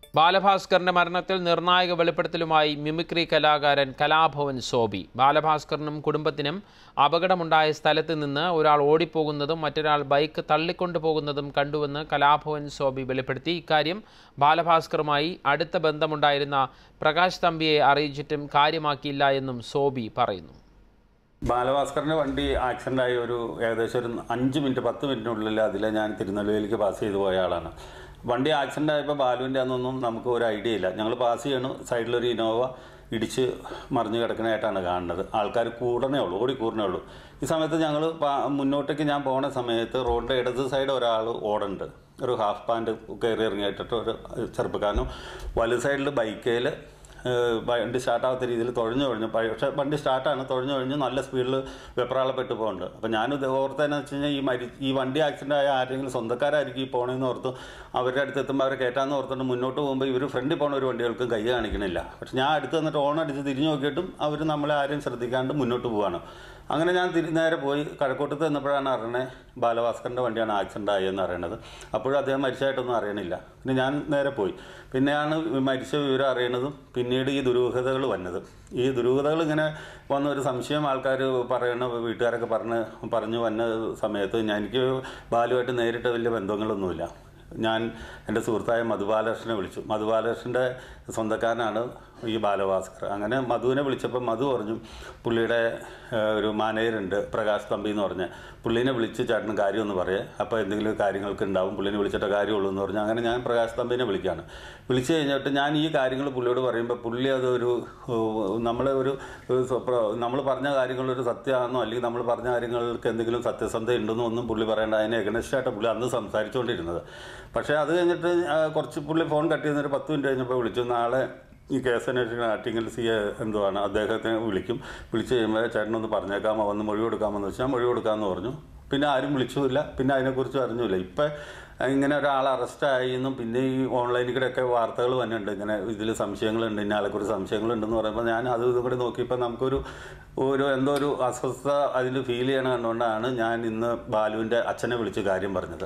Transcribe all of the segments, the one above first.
ബാലഭാസ്കറിന്റെ മരണത്തിൽ നിർണായക വെളിപ്പെടുത്തലുമായി മിമിക്രി കലാകാരൻ കലാഭവൻ സോബി ബാലഭാസ്കറിനും കുടുംബത്തിനും അപകടമുണ്ടായ സ്ഥലത്ത് നിന്ന് ഒരാൾ ഓടിപ്പോകുന്നതും മറ്റൊരാൾ ബൈക്ക് തള്ളിക്കൊണ്ടുപോകുന്നതും കണ്ടുവെന്ന് കലാഭവൻ സോബി വെളിപ്പെടുത്തി ഇക്കാര്യം ബാലഭാസ്കറുമായി അടുത്ത ബന്ധമുണ്ടായിരുന്ന പ്രകാശ് തമ്പിയെ അറിയിച്ചിട്ടും കാര്യമാക്കിയില്ല എന്നും സോബി പറയുന്നു ബാലഭാസ്കറിൻ്റെ വണ്ടി ആക്സിഡൻ്റ് ആയി ഒരു ഏകദേശം ഒരു അഞ്ച് മിനിറ്റ് പത്ത് മിനിറ്റിനുള്ളിൽ അതിൽ ഞാൻ തിരുനെല്വേലിക്ക് പാസ് ചെയ്തു പോയ ആളാണ് വണ്ടി ആക്സിഡൻ്റ് ആയപ്പോൾ ബാലുവിൻ്റെ അന്നൊന്നും നമുക്ക് ഒരു ഐഡിയ ഇല്ല ഞങ്ങൾ പാസ് ചെയ്യണം സൈഡിലൊരു ഇനോവ ഇടിച്ച് മറിഞ്ഞ് കിടക്കണതായിട്ടാണ് കാണുന്നത് ആൾക്കാർ കൂടണേ ഉള്ളൂ ഓടി കൂടണേ ഉള്ളൂ ഈ സമയത്ത് ഞങ്ങൾ മുന്നോട്ടേക്ക് ഞാൻ പോണ സമയത്ത് റോഡിൻ്റെ ഇടത് സൈഡ് ഒരാൾ ഓടുന്നുണ്ട് ഒരു ഹാഫ് പാൻറ്റ് കയറി ഇറങ്ങിയിട്ടിട്ട് ഒരു ചെറുപ്പക്കാരനും വലു സൈഡിൽ ബൈക്കേൽ ഏഹ് വണ്ടി സ്റ്റാർട്ടാവാത്ത രീതിയിൽ തുഴഞ്ഞു തുഴഞ്ഞു പക്ഷേ വണ്ടി സ്റ്റാർട്ടാണ് തുഴഞ്ഞു തുഴഞ്ഞ് നല്ല സ്പീഡിൽ വെപ്രാളപ്പെട്ട് പോകുന്നുണ്ട് അപ്പോൾ ഞാൻ ഇത് ഓർത്തതെന്ന് വെച്ച് കഴിഞ്ഞാൽ ഈ മരി ഈ വണ്ടി ആക്സിഡൻ്റ് ആയ ആരെങ്കിലും സ്വന്തക്കാരായിരിക്കും ഈ പോകണമെന്ന് ഓർത്ത് അവരുടെ അടുത്ത് എത്തുമ്പോൾ അവരെ കയറ്റാമെന്ന് ഓർത്തുകൊണ്ട് മുന്നോട്ട് പോകുമ്പോൾ ഇവർ ഫ്രണ്ടിൽ പോകുന്ന ഒരു വണ്ടികൾക്കും കൈ കാണിക്കണില്ല പക്ഷെ ഞാൻ അടുത്ത് വന്നിട്ട് ഓൺ അടിച്ച് തിരിഞ്ഞു നോക്കിയിട്ടും അവർ നമ്മളെ ആരെയും ശ്രദ്ധിക്കാണ്ട് മുന്നോട്ട് പോവാണ് അങ്ങനെ ഞാൻ തിരി നേരെ പോയി കഴക്കൂട്ടത്ത് നിന്നപ്പോഴാണ് അറിയണേ ബാലഭാസ്കറിൻ്റെ വണ്ടിയാണ് ആക്സിഡൻ്റ് ആയെന്ന് അറിയണത് അപ്പോഴും അദ്ദേഹം മരിച്ചതായിട്ടൊന്നും അറിയണില്ല പിന്നെ ഞാൻ നേരെ പോയി പിന്നെയാണ് മരിച്ച വിവരം അറിയണതും പിന്നീട് ഈ ദുരൂഹതകൾ വന്നത് ഈ ദുരൂഹതകൾ ഇങ്ങനെ വന്ന ഒരു സംശയം ആൾക്കാർ പറയണ വീട്ടുകാരൊക്കെ പറഞ്ഞ് പറഞ്ഞു വന്ന സമയത്ത് ഞാൻ എനിക്ക് ബാലുമായിട്ട് നേരിട്ട് വലിയ ബന്ധങ്ങളൊന്നുമില്ല ഞാൻ എൻ്റെ സുഹൃത്തായ മധുബാലകൃഷ്ണനെ വിളിച്ചു മധുബാലകൃഷ്ണൻ്റെ സ്വന്തക്കാരനാണ് ഈ ബാലഭാസ്കർ അങ്ങനെ മധുവിനെ വിളിച്ചപ്പോൾ മധു പറഞ്ഞു പുള്ളിയുടെ ഏഹ്, ഒരു മാനേജറുണ്ട് പ്രകാശ് തമ്പി എന്ന് പറഞ്ഞ് പുള്ളീനെ വിളിച്ച് ചേട്ടന് കാര്യമൊന്ന് പറയേ അപ്പോൾ എന്തെങ്കിലും കാര്യങ്ങൾക്ക് ഉണ്ടാവും പുള്ളിനെ വിളിച്ചിട്ട് കാര്യമുള്ളൂ എന്ന് പറഞ്ഞു അങ്ങനെ ഞാൻ പ്രകാശ് തമ്പിനെ വിളിക്കുകയാണ് വിളിച്ചു കഴിഞ്ഞിട്ട് ഞാൻ ഈ കാര്യങ്ങൾ പുള്ളിയോട് പറയുമ്പോൾ പുള്ളി അതൊരു ഏഹ്, നമ്മളെ ഒരു നമ്മൾ പറഞ്ഞ കാര്യങ്ങളൊരു സത്യമാണെന്നോ അല്ലെങ്കിൽ നമ്മൾ പറഞ്ഞ കാര്യങ്ങൾക്ക് എന്തെങ്കിലും സത്യസന്ധത ഉണ്ടെന്നോ ഒന്നും പുള്ളി പറയേണ്ട അതിനെ എഗനസ്റ്റായിട്ട് പുള്ളി അന്ന് സംസാരിച്ചുകൊണ്ടിരുന്നത് പക്ഷേ അത് കഴിഞ്ഞിട്ട് ആ, കുറച്ച് പുള്ളി ഫോൺ കട്ട് ചെയ്യുന്നൊരു പത്ത് മിനിറ്റ് കഴിഞ്ഞപ്പോൾ വിളിച്ചു നാളെ ഈ കേസ് അന്വേഷിക്കുന്ന ആറ്റിങ്ങൽ സി എ എന്തുവാണ് അദ്ദേഹത്തെ വിളിക്കും വിളിച്ച് കഴിയുമ്പോൾ ചേട്ടനൊന്ന് പറഞ്ഞേക്കാമോ വന്ന് മൊഴി കൊടുക്കാമെന്ന് വെച്ചാൽ മൊഴി കൊടുക്കാമെന്ന് പറഞ്ഞു പിന്നെ ആരും വിളിച്ചുമില്ല പിന്നെ അതിനെക്കുറിച്ച് അറിഞ്ഞില്ല ഇപ്പം ഇങ്ങനെ ഒരാൾ അറസ്റ്റായി എന്നും പിന്നെ ഈ ഓൺലൈനിൽ കൂടെയൊക്കെ വാർത്തകൾ വന്നിട്ടുണ്ട് ഇങ്ങനെ ഇതിൽ സംശയങ്ങളുണ്ട് ഇന്ന ആളെക്കുറിച്ച് സംശയങ്ങളുണ്ടെന്ന് പറയുമ്പോൾ ഞാൻ അത് ഇതും കൂടി നോക്കിയപ്പോൾ നമുക്കൊരു ഒരു എന്തോ ഒരു അസ്വസ്ഥത അതിൽ ഫീൽ ചെയ്യണ കണ്ടുകൊണ്ടാണ് ഞാൻ ഇന്ന് ബാലുവിൻ്റെ അച്ഛനെ വിളിച്ച് കാര്യം പറഞ്ഞത്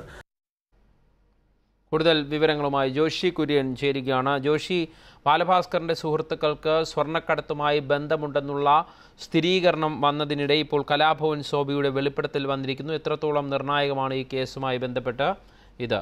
കൂടുതൽ വിവരങ്ങളുമായി ജോഷി കുര്യൻ ചേരുകയാണ് ജോഷി ബാലഭാസ്കറിന്റെ സുഹൃത്തുക്കൾക്ക് സ്വർണ്ണക്കടത്തുമായി ബന്ധമുണ്ടെന്നുള്ള സ്ഥിരീകരണം വന്നതിനിടെ ഇപ്പോൾ കലാഭവൻ സോബിയുടെ വെളിപ്പെടുത്തൽ വന്നിരിക്കുന്നു എത്രത്തോളം നിർണായകമാണ് ഈ കേസുമായി ബന്ധപ്പെട്ട് ഇത്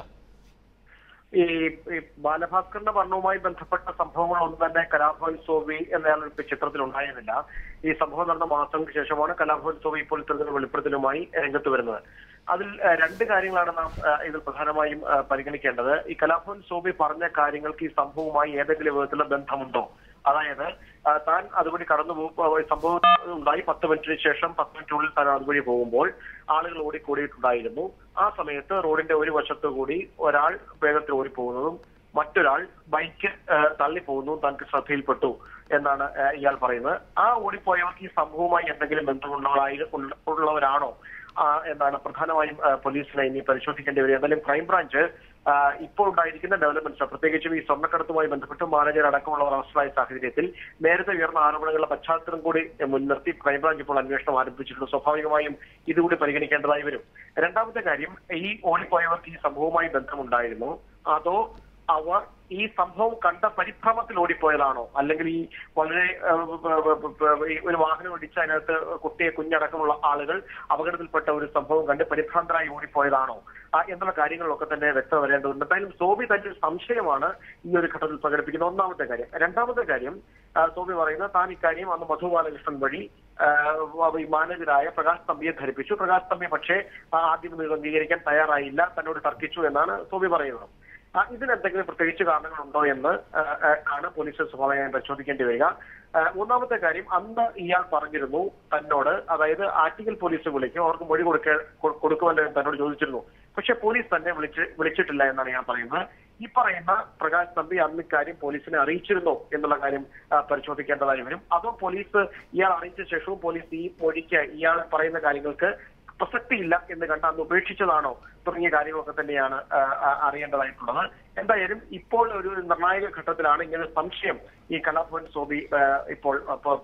ഈ ഈ ബാലഭാസ്കറിന്റെ മരണവുമായി ബന്ധപ്പെട്ട സംഭവങ്ങളൊന്നും തന്നെ കലാഭവൻ സോബി എന്നയാൾ ചിത്രത്തിൽ ഉണ്ടായിരുന്നില്ല ഈ സംഭവം നടന്ന മാസങ്ങൾക്ക് ശേഷമാണ് കലാഭവൻ സോബി ഇപ്പോൾ ഇത്തരത്തിലുള്ള വെളിപ്പെടുത്തലുമായി രംഗത്ത് വരുന്നത് അതിൽ ഏഹ്, രണ്ട് കാര്യങ്ങളാണ് നാം ഏഹ്, ഇതിൽ പ്രധാനമായും ഏഹ്, പരിഗണിക്കേണ്ടത് ഈ കലാഭവൻ സോബി പറഞ്ഞ കാര്യങ്ങൾക്ക് ഈ സംഭവവുമായി ഏതെങ്കിലും വിധത്തിലുള്ള ബന്ധമുണ്ടോ അതായത് ആ, താൻ അതുവഴി കടന്നു പോകുമ്പോൾ സംഭവം ഉണ്ടായി പത്ത് മിനിറ്റിന് ശേഷം പത്ത് മിനിറ്റിനുള്ളിൽ താൻ അതുവഴി പോകുമ്പോൾ ആളുകൾ ഓടിക്കൂടിയിട്ടുണ്ടായിരുന്നു ആ സമയത്ത് റോഡിന്റെ ഒരു വശത്തു കൂടി ഒരാൾ വേഗത്തിൽ ഓടിപ്പോകുന്നതും മറ്റൊരാൾ ബൈക്ക് തള്ളിപ്പോകുന്നതും തനിക്ക് ശ്രദ്ധയിൽപ്പെട്ടു എന്നാണ് ആ, ഇയാൾ പറയുന്നത് ആ ഓടിപ്പോയവർക്ക് ഈ സംഭവവുമായി എന്തെങ്കിലും ബന്ധമുള്ളവരായി ഉള്ള- ഉള്ളവരാണോ ആ, എന്നാണ് പ്രധാനമായും ആ, പോലീസിനെ ഇനി പരിശോധിക്കേണ്ടി വരിക എന്തായാലും ക്രൈംബ്രാഞ്ച് ആ, ഇപ്പോൾ ഉണ്ടായിരിക്കുന്ന ഡെവലപ്മെന്റ്സ് പ്രത്യേകിച്ചും ഈ സ്വർണ്ണക്കടത്തുമായി ബന്ധപ്പെട്ട് മാനേജർ അടക്കമുള്ളവർ അറസ്റ്റിലായ സാഹചര്യത്തിൽ നേരത്തെ ഉയർന്ന ആരോപണങ്ങളുടെ പശ്ചാത്തലം കൂടി മുൻനിർത്തി ക്രൈംബ്രാഞ്ച് ഇപ്പോൾ അന്വേഷണം ആരംഭിച്ചിട്ടുണ്ട് സ്വാഭാവികമായും ഇതുകൂടി പരിഗണിക്കേണ്ടതായി വരും രണ്ടാമത്തെ കാര്യം ഈ ഓടിപ്പോയവർക്ക് ഈ സംഭവവുമായി ബന്ധമുണ്ടായിരുന്നു അതോ അവർ ഈ സംഭവം കണ്ട പരിഭ്രമത്തിൽ ഓടിപ്പോയതാണോ അല്ലെങ്കിൽ ഈ വളരെ ഏഹ്, ഏഹ്, ഈ ഒരു വാഹനം ഇടിച്ച് അതിനകത്ത് കുട്ടിയെ കുഞ്ഞടക്കമുള്ള ആളുകൾ അപകടത്തിൽപ്പെട്ട ഒരു സംഭവം കണ്ട് പരിഭ്രാന്തരായി ഓടിപ്പോയതാണോ ആ, എന്നുള്ള കാര്യങ്ങളിലൊക്കെ തന്നെ വ്യക്തത വരേണ്ടതുണ്ട് എന്തായാലും സോബി തന്റെ ഒരു സംശയമാണ് ഈ ഒരു ഘട്ടത്തിൽ പ്രകടിപ്പിക്കുന്ന ഒന്നാമത്തെ കാര്യം രണ്ടാമത്തെ കാര്യം ആ, സോബി പറയുന്നത് താൻ ഇക്കാര്യം അന്ന് മധു ബാലകൃഷ്ണൻ വഴി ആ, ഈ മാനേജരായ പ്രകാശ് തമ്പിയെ ധരിപ്പിച്ചു പ്രകാശ് തമ്പി പക്ഷേ ആ, ആദ്യം ഇത് അംഗീകരിക്കാൻ തയ്യാറായില്ല തന്നോട് തർക്കിച്ചു എന്നാണ് സോബി പറയുന്നത് ആ, ഇതിനെന്തെങ്കിലും പ്രത്യേകിച്ച് കാരണങ്ങളുണ്ടോ എന്ന് ആ, ആ, ആണ് പോലീസ് സ്വാഭാവികമായും പരിശോധിക്കേണ്ടി വരിക ആ, മൂന്നാമത്തെ കാര്യം അന്ന് ഇയാൾ പറഞ്ഞിരുന്നു തന്നോട് അതായത് ആറ്റിങ്ങൽ പോലീസ് വിളിക്കും അവർക്ക് മൊഴി കൊടുക്ക കൊ- കൊടുക്കുമല്ലോ എന്ന് തന്നോട് ചോദിച്ചിരുന്നു പക്ഷെ പോലീസ് തന്നെ വിളിച്ച് വിളിച്ചിട്ടില്ല എന്നാണ് ഞാൻ പറയുന്നത് ഈ പറയുന്ന പ്രകാശ് തമ്പി അന്ന് ഇക്കാര്യം പോലീസിനെ അറിയിച്ചിരുന്നോ എന്നുള്ള കാര്യം ആ, പരിശോധിക്കേണ്ടതായി വരും അതോ പോലീസ് ഇയാൾ അറിയിച്ച ശേഷവും പോലീസ് ഈ മൊഴിക്ക് ഇയാൾ പറയുന്ന കാര്യങ്ങൾക്ക് പ്രസക്തിയില്ല എന്ന് കണ്ട് അന്ന് ഉപേക്ഷിച്ചതാണോ തുടങ്ങിയ കാര്യങ്ങളൊക്കെ തന്നെയാണ് ആ, ആ, അറിയേണ്ടതായിട്ടുള്ളത് എന്തായാലും ഇപ്പോൾ ഒരു നിർണായക ഘട്ടത്തിലാണ് ഇങ്ങനെ സംശയം ഈ കലാഭവൻ സോബി ആ, ഇപ്പോൾ ആ, പ- പ-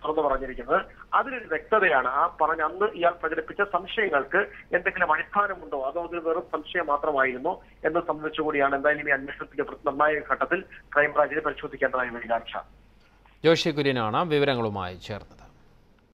തുറന്നു പറഞ്ഞിരിക്കുന്നത് അതിലൊരു വ്യക്തതയാണ് ആ പറഞ്ഞ അന്ന് ഇയാൾ പ്രചരിപ്പിച്ച സംശയങ്ങൾക്ക് എന്തെങ്കിലും അടിസ്ഥാനമുണ്ടോ അതോ അത് വെറും സംശയം മാത്രമായിരുന്നു എന്ന് സംബന്ധിച്ചുകൂടിയാണ് എന്തായാലും ഈ അന്വേഷണത്തിന്റെ നിർണായക ഘട്ടത്തിൽ ക്രൈംബ്രാഞ്ചിന് പരിശോധിക്കേണ്ടതായി വരിക ജോഷി കുര്യനാണ് വിവരങ്ങളുമായി ചേർന്നത്